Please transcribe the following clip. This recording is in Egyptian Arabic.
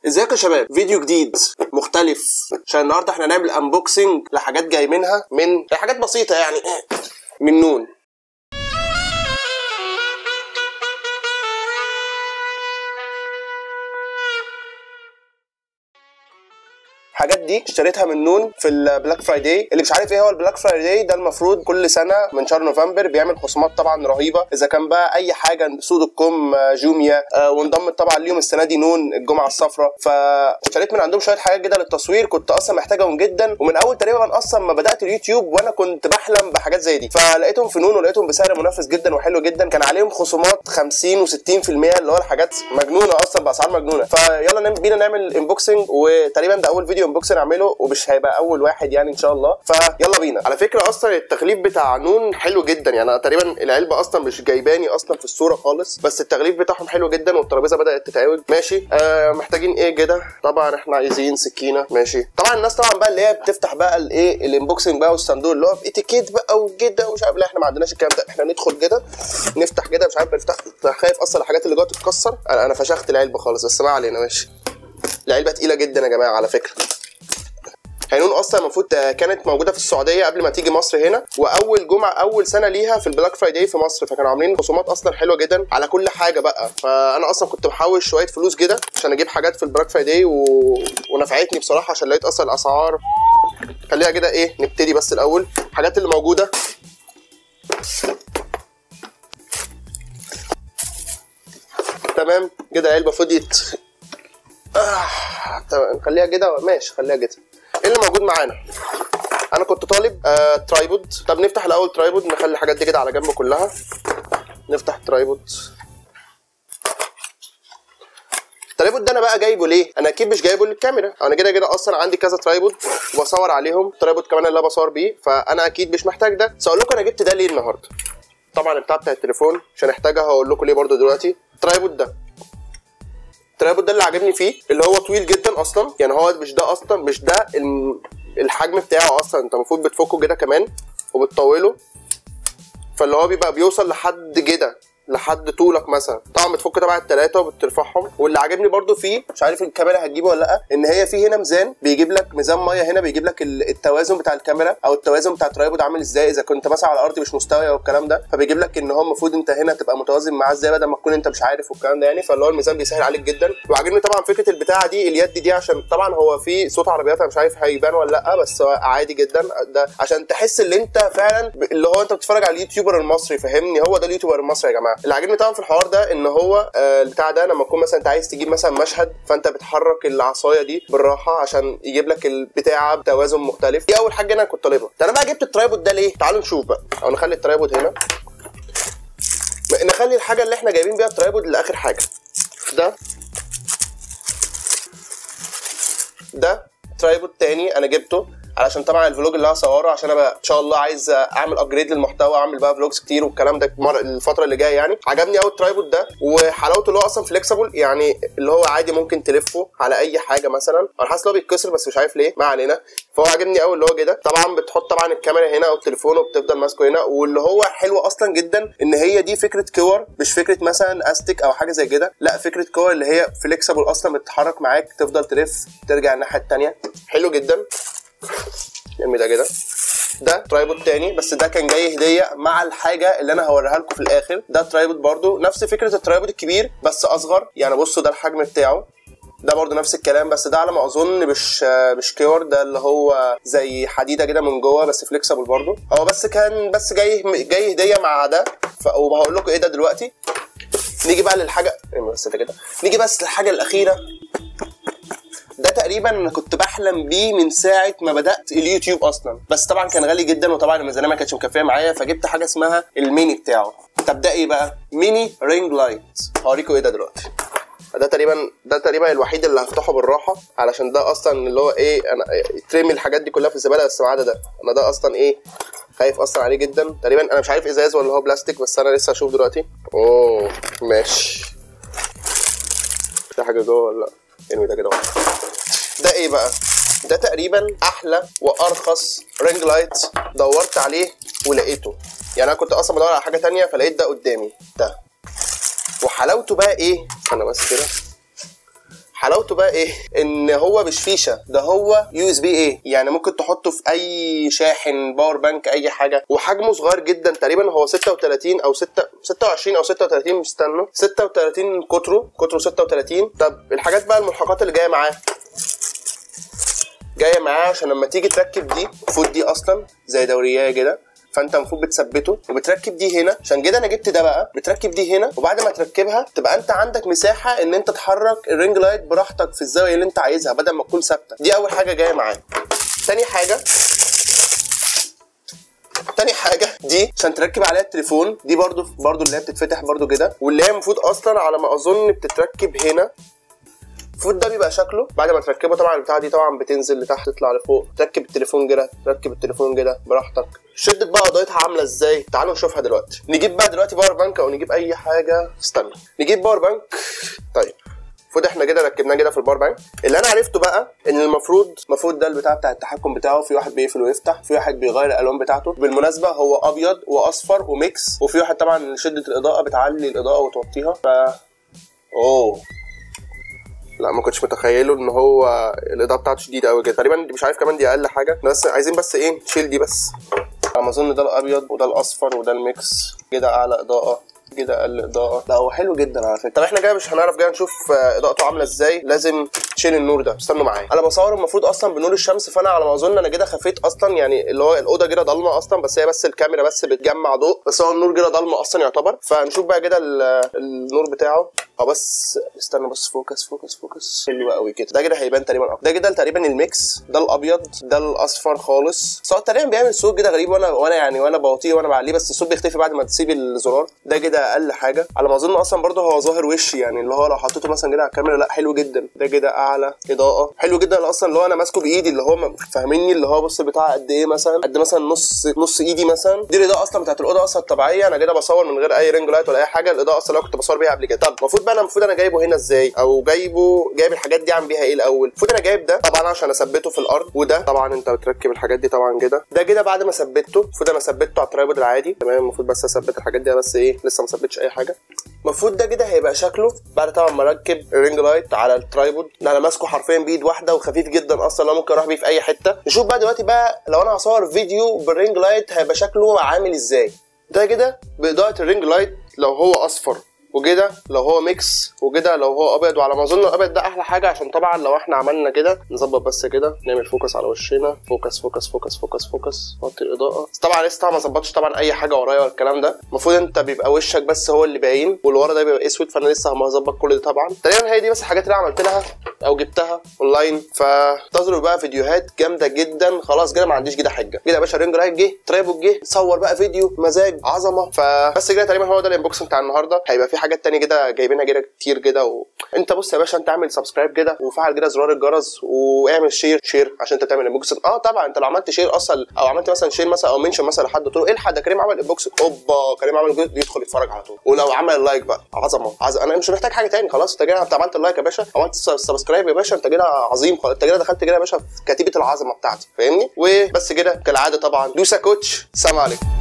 ازيكم يا شباب فيديو جديد مختلف عشان النهارده احنا هنعمل انبوكسنج لحاجات جاي منها من حاجات بسيطه يعني من نون الحاجات دي اشتريتها من نون في البلاك فرايداي اللي مش عارف ايه هو البلاك فرايداي ده المفروض كل سنه من شهر نوفمبر بيعمل خصومات طبعا رهيبه اذا كان بقى اي حاجه سوق دوت كوم جوميا آه، وانضمت طبعا ليهم السنه دي نون الجمعه الصفراء فاشتريت من عندهم شويه حاجات كده للتصوير كنت اصلا محتاجهم جدا ومن اول تقريبا اصلا ما بدات اليوتيوب وانا كنت بحلم بحاجات زي دي فلقيتهم في نون ولقيتهم بسعر منافس جدا وحلو جدا كان عليهم خصومات 50 و60% اللي هو الحاجات مجنونه اصلا باسعار مجنونه فيلا نعمل- بينا نعمل انبوكسنج وتقريبا ده اول فيديو انبوكسنج اعمله ومش هيبقى اول واحد يعني ان شاء الله فيلا بينا على فكره اصلا التغليف بتاع نون حلو جدا يعني أنا تقريبا العلبه اصلا مش جايباني اصلا في الصوره خالص بس التغليف بتاعهم حلو جدا والترابيزه بدات تتعوج ماشي آه محتاجين ايه كده طبعا احنا عايزين سكينه ماشي طبعا الناس طبعا بقى اللي هي بتفتح بقى الايه الانبوكسنج بقى والصندوق اللي هو باتيكيت بقى وكده ومش عارف لا احنا ما عندناش الكلام ده احنا ندخل كده نفتح كده مش عارف بنفتح خايف اصلا الحاجات اللي جوه تتكسر انا انا فشخت العلبه خالص بس ما علينا ماشي العلبه تقيله جدا يا جماعه على فكره هينون اصلا المفروض كانت موجوده في السعوديه قبل ما تيجي مصر هنا واول جمعه اول سنه ليها في البلاك فرايداي في مصر فكانوا عاملين خصومات اصلا حلوه جدا على كل حاجه بقى فانا اصلا كنت محوش شويه فلوس كده عشان اجيب حاجات في البلاك فرايداي و... ونفعتني بصراحه عشان لقيت اصلا الاسعار خليها كده ايه نبتدي بس الاول الحاجات اللي موجوده تمام كده علبه فضيت آه، تمام خليها كده ماشي خليها كده ايه اللي موجود معانا انا كنت طالب آه ترايبود طب نفتح الاول ترايبود نخلي الحاجات دي كده على جنب كلها نفتح ترايبود الترايبود ده انا بقى جايبه ليه؟ انا اكيد مش جايبه للكاميرا، انا كده كده اصلا عندي كذا ترايبود وبصور عليهم، ترايبود كمان اللي أنا بصور بيه، فانا اكيد مش محتاج ده، بس اقول لكم انا جبت ده ليه النهارده. طبعا البتاع بتاع التليفون مش هنحتاجها هقول لكم ليه برضو دلوقتي. الترايبود ده الترايبود ده اللي عاجبني فيه اللي هو طويل جدا اصلا يعني هو مش ده اصلا مش ده الم- الحجم بتاعه اصلا انت المفروض بتفكه كده كمان وبتطوله فاللي هو بيبقى بيوصل لحد كده لحد طولك مثلا طبعا بتفك تبع التلاته وبترفعهم واللي عاجبني برضو فيه مش عارف الكاميرا هتجيبه ولا لا ان هي في هنا ميزان بيجيب لك ميزان ميه هنا بيجيب لك ال- التوازن بتاع الكاميرا او التوازن بتاع الترايبود عامل ازاي اذا كنت مثلا على الارض مش مستوي او الكلام ده فبيجيب لك ان هو المفروض انت هنا تبقى متوازن معاه ازاي بدل ما تكون انت مش عارف والكلام ده يعني فاللي هو الميزان بيسهل عليك جدا وعاجبني طبعا فكره البتاعه دي اليد دي عشان طبعا هو في صوت عربيات انا مش عارف هيبان ولا لا بس هو عادي جدا ده عشان تحس ان انت فعلا ب- اللي هو انت بتتفرج على اليوتيوبر المصري فاهمني هو ده اليوتيوبر المصري يا جماعه اللي عاجبني طبعا في الحوار ده ان هو آه، البتاع ده لما تكون مثلا انت عايز تجيب مثلا مشهد فانت بتحرك العصايه دي بالراحه عشان يجيب لك البتاعه بتوازن مختلف دي اول حاجه انا كنت طالبها ده انا بقى جبت الترايبود ده ليه تعالوا نشوف بقى او نخلي الترايبود هنا نخلي الحاجه اللي احنا جايبين بيها الترايبود لاخر حاجه ده ده ترايبود تاني انا جبته علشان طبعا الفلوج اللي هصوره عشان انا بقى ان شاء الله عايز اعمل ابجريد للمحتوى اعمل بقى فلوجز كتير والكلام ده مر... الفتره اللي جايه يعني عجبني قوي الترايبود ده وحلاوته اللي هو اصلا فليكسبل يعني اللي هو عادي ممكن تلفه على اي حاجه مثلا انا حاسس ان هو بيتكسر بس مش عارف ليه ما علينا فهو عاجبني قوي اللي هو كده طبعا بتحط طبعا الكاميرا هنا او التليفون وبتفضل ماسكه هنا واللي هو حلو اصلا جدا ان هي دي فكره كور مش فكره مثلا استيك او حاجه زي كده لا فكره كور اللي هي فليكسبل اصلا بتتحرك معاك تفضل تلف ترجع الناحيه التانيه حلو جدا نرمي ده كده ده ترايبود تاني بس ده كان جاي هديه مع الحاجه اللي انا هوريها لكم في الاخر ده ترايبود برضو نفس فكره الترايبود الكبير بس اصغر يعني بصوا ده الحجم بتاعه ده برضو نفس الكلام بس ده على ما اظن مش مش كيور ده اللي هو زي حديده كده من جوه بس فليكسبل برضو هو بس كان بس جاي جاي هديه مع ده ف... وهقول لكم ايه ده دلوقتي نيجي بقى للحاجه إيه بس ده كده نيجي بس للحاجه الاخيره ده تقريبا انا كنت بحلم بيه من ساعه ما بدات اليوتيوب اصلا بس طبعا كان غالي جدا وطبعا الميزانيه ما كانتش مكفيه معايا فجبت حاجه اسمها الميني بتاعه طب ده ايه بقى ميني رينج لايت هوريكم ايه ده دلوقتي ده تقريبا ده تقريبا الوحيد اللي هفتحه بالراحه علشان ده اصلا اللي هو ايه انا ترمي الحاجات دي كلها في الزباله بس ما عدا ده انا ده اصلا ايه خايف اصلا عليه جدا تقريبا انا مش عارف ازاز ولا هو بلاستيك بس انا لسه هشوف دلوقتي اوه ماشي في حاجه جوه ولا لا ارمي ده كده ورا. ده ايه بقى ده تقريبا احلى وارخص رينج لايت دورت عليه ولقيته يعني انا كنت اصلا بدور على حاجه تانية فلقيت ده قدامي ده وحلاوته بقى ايه انا بس كده حلاوته بقى ايه ان هو مش فيشه ده هو يو اس بي ايه يعني ممكن تحطه في اي شاحن باور بانك اي حاجه وحجمه صغير جدا تقريبا هو 36 او 6 26 او 36 مش استنوا 36 قطره قطره 36 طب الحاجات بقى الملحقات اللي جايه معاه جايه معاه عشان لما تيجي تركب دي المفروض دي اصلا زي دورية كده فانت المفروض بتثبته وبتركب دي هنا عشان كده انا جبت ده بقى بتركب دي هنا وبعد ما تركبها تبقى انت عندك مساحه ان انت تحرك الرينج لايت براحتك في الزاويه اللي انت عايزها بدل ما تكون ثابته دي اول حاجه جايه معاه تاني حاجه تاني حاجه دي عشان تركب عليها التليفون دي برضو برضو اللي هي بتتفتح برضو كده واللي هي المفروض اصلا على ما اظن بتتركب هنا المفروض ده بيبقى شكله بعد ما تركبه طبعا البتاعه دي طبعا بتنزل لتحت تطلع لفوق تركب التليفون كده تركب التليفون كده براحتك شدة بقى قضيتها عامله ازاي تعالوا نشوفها دلوقتي نجيب بقى دلوقتي باور بانك او نجيب اي حاجه استنى نجيب باور بانك طيب المفروض احنا كده ركبناه كده في الباور بانك اللي انا عرفته بقى ان المفروض المفروض ده البتاع بتاع التحكم بتاعه في واحد بيقفل ويفتح في واحد بيغير الالوان بتاعته بالمناسبه هو ابيض واصفر وميكس وفي واحد طبعا شده الاضاءه بتعلي الاضاءه وتوطيها ف اوه لا ما كنتش متخيله ان هو الاضاءه بتاعته شديده قوي كده تقريبا مش عارف كمان دي اقل حاجه بس عايزين بس ايه نشيل دي بس على ما اظن ده الابيض وده الاصفر وده الميكس كده اعلى اضاءه كده اقل اضاءه لا هو حلو جدا على فكره طب احنا جاي مش هنعرف جاي نشوف آه، اضاءته عامله ازاي لازم تشيل النور ده استنوا معايا انا بصور المفروض اصلا بنور الشمس فانا على ما اظن انا كده خفيت اصلا يعني اللي هو الاوضه كده ضلمه اصلا بس هي بس الكاميرا بس بتجمع ضوء بس هو النور كده ضلمه اصلا يعتبر فنشوف بقى كده ال- النور بتاعه اه بس استنى بس فوكس فوكس فوكس حلو قوي كده ده كده هيبان تقريبا اكتر ده كده تقريبا الميكس ده الابيض ده الاصفر خالص بس هو تقريبا بيعمل صوت كده غريب وانا وانا يعني وانا بوطيه وانا بعليه بس الصوت بيختفي بعد ما تسيب الزرار ده كده اقل حاجه على ما اظن اصلا برضه هو ظاهر وشي يعني اللي هو لو حطيته مثلا كده على الكاميرا لا حلو جدا ده كده اعلى اضاءه حلو جدا اصلا اللي هو انا ماسكه بايدي اللي هو م- فاهميني اللي هو بص البتاع قد ايه مثلا قد مثلا نص نص ايدي مثلا دي الاضاءه اصلا بتاعت الاوضه اصلا الطبيعيه انا كده بصور من غير اي رينج لايت ولا اي حاجه الاضاءه اصلا اللي أنا كنت بصور بيها قبل كده طب المفروض بقى انا المفروض انا جايبه هنا ازاي او جايبه جايب الحاجات دي عامل بيها ايه الاول المفروض انا جايب ده طبعا عشان اثبته في الارض وده طبعا انت بتركب الحاجات دي طبعا كده ده كده بعد ما ثبته المفروض انا ثبته على الترايبود العادي تمام المفروض بس اثبت الحاجات دي بس ايه لسه ما ثبتش اي حاجه المفروض ده كده هيبقى شكله بعد طبعا ما اركب الرينج لايت على الترايبود ده انا ماسكه حرفيا بايد واحده وخفيف جدا اصلا لو ممكن اروح بيه في اي حته نشوف بقى دلوقتي بقى لو انا هصور فيديو بالرينج لايت هيبقى شكله عامل ازاي ده كده باضاءه الرينج لايت لو هو اصفر وكده لو هو ميكس وكده لو هو ابيض وعلى ما اظن الابيض ده احلى حاجه عشان طبعا لو احنا عملنا كده نظبط بس كده نعمل فوكس على وشنا فوكس فوكس فوكس فوكس فوكس نحط الاضاءه بس طبعا لسه طبعا ما ظبطتش طبعا اي حاجه ورايا ولا الكلام ده المفروض انت بيبقى وشك بس هو اللي باين واللي ورا ده بيبقى اسود فانا لسه ما هظبط كل ده طبعا تقريبا هي دي بس الحاجات اللي انا عملت لها او جبتها اونلاين فانتظروا بقى فيديوهات جامده جدا خلاص كده ما عنديش كده حاجه كده يا باشا رينج لايت جه ترايبود جه صور بقى فيديو مزاج عظمه فبس كده تقريبا هو ده الانبوكس بتاع النهارده هيبقى في حاجات تانية كده جايبينها كده كتير كده و... انت بص يا باشا انت اعمل سبسكرايب كده وفعل كده زرار الجرس واعمل شير شير عشان انت تعمل انبوكس اه طبعا انت لو عملت شير اصلا او عملت مثلا شير مثلا او منشن مثلا لحد تقول له الحق ده كريم عمل انبوكس اوبا كريم عمل جزء يدخل يتفرج على طول ولو عمل لايك بقى عظمه عظ... انا مش محتاج حاجه تاني خلاص انت كده انت عملت اللايك يا باشا عملت سبسكرايب يا باشا انت كده عظيم خلاص انت كده دخلت كده يا باشا في كتيبه العظمه بتاعتي فاهمني وبس كده كالعاده طبعا دوسا كوتش سلام عليكم